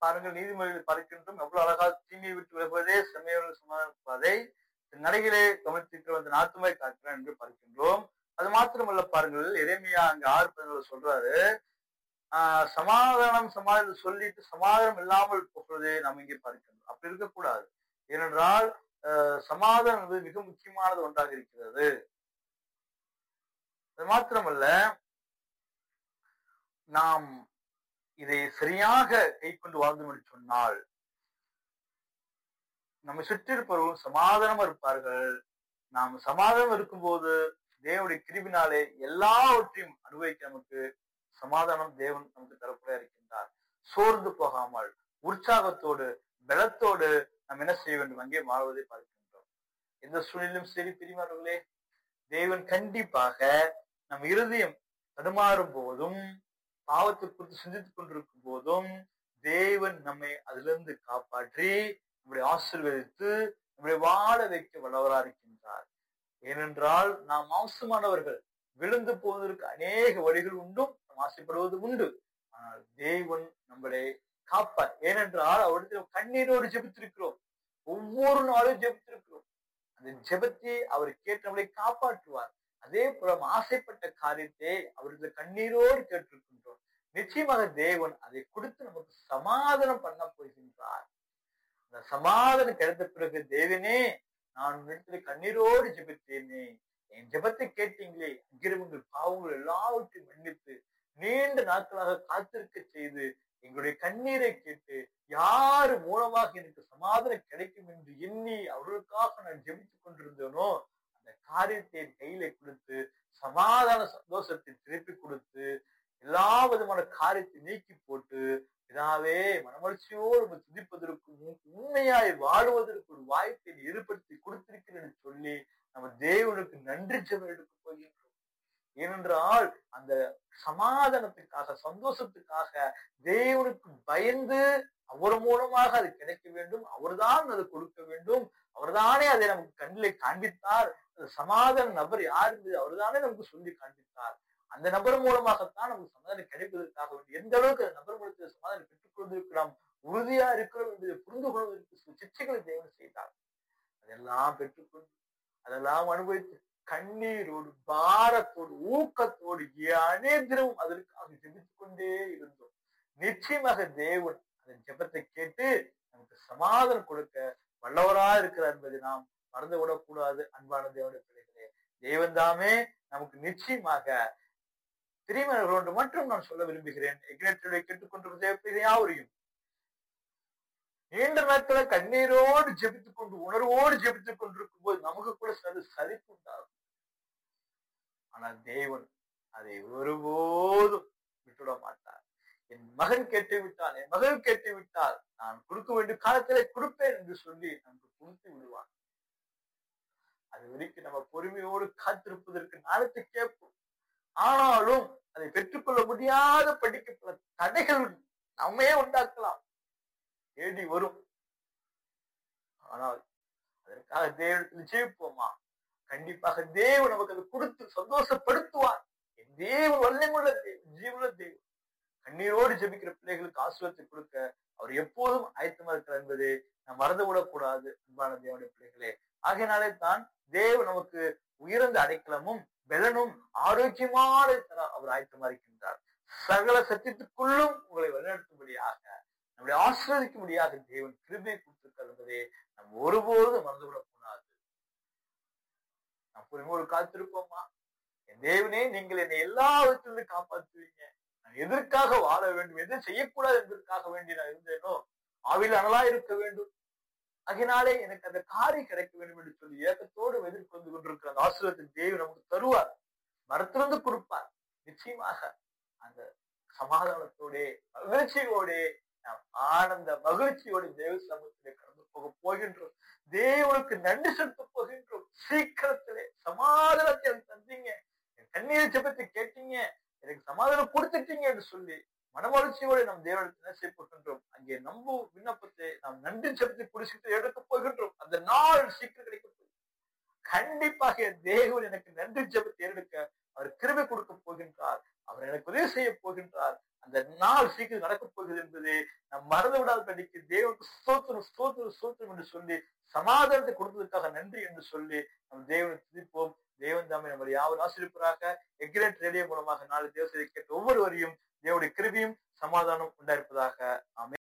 பாருங்கள் நீதிமொழியில் பார்க்கின்றோம் எவ்வளவு அழகா தீமையை விட்டு விலகுவதே செம்மையோடு சமாளிப்பதை நடைகளை கவனித்திருக்கிற அந்த நாத்துமை காட்டுறேன் என்று பார்க்கின்றோம் அது மாத்திரமல்ல பாருங்கள் எரேமியா அங்க ஆறு பதினோரு சொல்றாரு ஆஹ் சமாதானம் சமாதானம் சொல்லிட்டு சமாதானம் இல்லாமல் போகிறதை நாம் இங்கே பார்க்கின்றோம் அப்படி இருக்கக்கூடாது ஏனென்றால் ஆஹ் சமாதானம் என்பது மிக முக்கியமானது ஒன்றாக இருக்கிறது அது மாத்திரமல்ல நாம் இதை சரியாக கை கொண்டு வாழ்ந்தோம் என்று சொன்னால் நம்ம சுற்றி இருப்பவர்களும் சமாதானமா இருப்பார்கள் நாம் சமாதானம் இருக்கும்போது தேவனுடைய கிருபினாலே எல்லாவற்றையும் அனுபவிக்க நமக்கு சமாதானம் தேவன் நமக்கு தரப்பட இருக்கின்றார் சோர்ந்து போகாமல் உற்சாகத்தோடு பலத்தோடு நாம் என்ன செய்ய வேண்டும் அங்கே வாழ்வதை பார்க்கின்றோம் எந்த சூழ்நிலும் சரி பிரிமார்களே தேவன் கண்டிப்பாக நம் இருதயம் தடுமாறும் போதும் பாவத்தை குறித்து சிந்தித்துக் கொண்டிருக்கும் போதும் தேவன் நம்மை அதிலிருந்து காப்பாற்றி நம்முடைய ஆசிர்வதித்து நம்முடைய வாழ வைக்க வல்லவரா இருக்கின்றார் ஏனென்றால் நாம் மாம்சமானவர்கள் விழுந்து போவதற்கு அநேக வழிகள் உண்டும் நாம் ஆசைப்படுவது உண்டு ஆனால் தேவன் நம்மளை காப்பார் ஏனென்றால் அவரிடத்தில் கண்ணீரோடு ஜெபித்திருக்கிறோம் ஒவ்வொரு நாளும் ஜெபித்திருக்கிறோம் அந்த ஜெபத்தை அவர் கேட்டு நம்மளை காப்பாற்றுவார் அதே போல ஆசைப்பட்ட காரியத்தை அவரது கண்ணீரோடு கேட்டிருக்கின்றோம் நிச்சயமாக தேவன் அதை கொடுத்து நமக்கு சமாதானம் பண்ண போகின்றார் அந்த சமாதானம் கிடைத்த பிறகு தேவனே நான் இடத்துல கண்ணீரோடு ஜெபித்தேனே என் ஜெபத்தை கேட்டீங்களே அங்கிருவங்கள் பாவங்கள் எல்லாவற்றையும் மன்னித்து நீண்ட நாட்களாக காத்திருக்க செய்து எங்களுடைய கண்ணீரை கேட்டு யாரு மூலமாக எனக்கு சமாதானம் கிடைக்கும் என்று எண்ணி அவர்களுக்காக நான் ஜெபித்துக் கொண்டிருந்தேனோ அந்த காரியத்தை என் கையில கொடுத்து சமாதான சந்தோஷத்தை திருப்பி கொடுத்து எல்லா விதமான காரியத்தை நீக்கி போட்டு இதாவே மனமலர்ச்சியோடு நம்ம துதிப்பதற்கும் உண்மையாய் வாழுவதற்கு ஒரு வாய்ப்பை ஏற்படுத்தி கொடுத்திருக்கிறேன் சொல்லி நம்ம தேவனுக்கு நன்றி ஜெபம் எடுக்க போகின்றோம் ஏனென்றால் அந்த சமாதானத்துக்காக சந்தோஷத்துக்காக தேவனுக்கு பயந்து அவர் மூலமாக அது கிடைக்க வேண்டும் அவர்தான் அதை கொடுக்க வேண்டும் அவர்தானே அதை நமக்கு கண்ணிலே காண்பித்தார் அந்த சமாதான நபர் யார் என்பது அவர்தானே நமக்கு சொல்லி காண்பித்தார் அந்த நபர் மூலமாகத்தான் நமக்கு சமாதானம் கிடைப்பதற்காக வேண்டும் எந்த அளவுக்கு அந்த நபர் மூலத்தில் சமாதானம் பெற்றுக் கொள்வதற்கு நாம் உறுதியா இருக்கிறோம் என்பதை புரிந்து கொள்வதற்கு சில சிச்சைகளை தேவன் செய்தார் அதெல்லாம் பெற்றுக்கொண்டு அதெல்லாம் அனுபவித்து கண்ணீரோடு பாரத்தோடு ஊக்கத்தோடு அனைத்திலும் அதற்காக ஜெபித்துக் கொண்டே இருந்தோம் நிச்சயமாக தேவன் அந்த ஜெபத்தை கேட்டு நமக்கு சமாதானம் கொடுக்க வல்லவரா இருக்கிறார் என்பதை நாம் மறந்து விடக்கூடாது அன்பான தேவனுடைய பிள்ளைகளே தேவன் தாமே நமக்கு நிச்சயமாக திரிமர்கள் ஒன்று மட்டும் நான் சொல்ல விரும்புகிறேன் எக்னேட்டரை கேட்டுக்கொண்டிருந்த யாவரையும் நீண்ட நாட்களை கண்ணீரோடு ஜெபித்துக் கொண்டு உணர்வோடு ஜெபித்துக் கொண்டிருக்கும் போது நமக்கு கூட சிலது சலிப்பு உண்டாகும் ஆனால் தேவன் அதை ஒருபோதும் விட்டுவிட மாட்டார் என் மகன் கேட்டு விட்டால் என் மகள் கேட்டு விட்டால் நான் கொடுக்க வேண்டிய காலத்திலே கொடுப்பேன் என்று சொல்லி நமக்கு கொடுத்து விடுவான் அது வரைக்கும் நம்ம பொறுமையோடு காத்திருப்பதற்கு நாளத்தை கேட்போம் ஆனாலும் அதை பெற்றுக்கொள்ள முடியாத படிக்க பல தடைகள் நம்மே உண்டாக்கலாம் தேடி வரும் ஆனால் அதற்காக தேவனத்தில் ஜெயிப்போமா கண்டிப்பாக தேவன் நமக்கு அதை கொடுத்து சந்தோஷப்படுத்துவார் என் தேவன் வல்லமுள்ள தேவன் ஜீவன தேவன் கண்ணீரோடு ஜெபிக்கிற பிள்ளைகளுக்கு ஆசிரியத்தை கொடுக்க அவர் எப்போதும் ஆயத்தமா இருக்கிறார் என்பதை நாம் மறந்து விடக்கூடாது அன்பான தேவனுடைய பிள்ளைகளே ஆகையினாலே தான் தேவன் நமக்கு உயர்ந்த அடைக்கலமும் பலனும் ஆரோக்கியமான தர அவர் ஆயத்தமா இருக்கின்றார் சகல சத்தியத்துக்குள்ளும் உங்களை வழிநடத்தும்படியாக நம்முடைய ஆசிர்வதிக்கும்படியாக தேவன் கிருபை கொடுத்திருக்கார் என்பதை நாம் ஒருபோதும் மறந்துவிடக்கூடாது நாம் பொறுமையோடு காத்திருப்போமா என் தேவனே நீங்கள் என்னை எல்லாவற்றிலிருந்து காப்பாற்றுவீங்க நான் எதற்காக வாழ வேண்டும் எதை செய்யக்கூடாது என்பதற்காக வேண்டி நான் இருந்தேனோ ஆவில் அனலா இருக்க வேண்டும் அதனாலே எனக்கு அந்த காரியம் கிடைக்க வேண்டும் என்று சொல்லி ஏக்கத்தோடு எதிர்கொண்டு கொண்டிருக்கிற அந்த ஆசிரியத்தை தேவி நமக்கு தருவார் மரத்திலிருந்து கொடுப்பார் நிச்சயமாக அந்த சமாதானத்தோட மகிழ்ச்சியோட நாம் ஆனந்த மகிழ்ச்சியோட தேவ சமூகத்திலே கடந்து போக போகின்றோம் தேவனுக்கு நன்றி செலுத்த போகின்றோம் சீக்கிரத்திலே சமாதானத்தை எனக்கு தந்தீங்க என் கண்ணீர் ஜெபத்தை கேட்டீங்க எனக்கு சமாதானம் கொடுத்துட்டீங்க என்று சொல்லி மனமலர்ச்சியோடு நம் தேவனத்தை என்ன செய்ய போகின்றோம் அங்கே நம்ப விண்ணப்பத்தை நாம் நன்றி செலுத்தி குடிச்சிட்டு எடுக்க போகின்றோம் அந்த நாள் சீக்கிரம் கிடைக்க போகுது கண்டிப்பாக தேவன் எனக்கு நன்றி ஜெபத்தை எடுக்க அவர் கிருபை கொடுக்க போகின்றார் அவர் எனக்கு உதவி செய்ய போகின்றார் அந்த நாள் சீக்கிரம் நடக்கப் போகுது என்பது நம் மறந்து விடாத படிக்கு தேவனுக்கு ஸ்தோத்திரம் ஸ்தோத்திரம் ஸ்தோத்திரம் என்று சொல்லி சமாதானத்தை கொடுத்ததற்காக நன்றி என்று சொல்லி நம் தேவனை துதிப்போம் தேவன் தாமே நம்மளை யாவர் ஆசிரியப்பராக எக்ரேட் ரேடியோ மூலமாக நாலு தேவசத்தை கேட்ட ஒவ்வொருவரையும் தேவனுடைய கிருபியும் சமாதானம் உண்டாயிருப்பதாக ஆமென்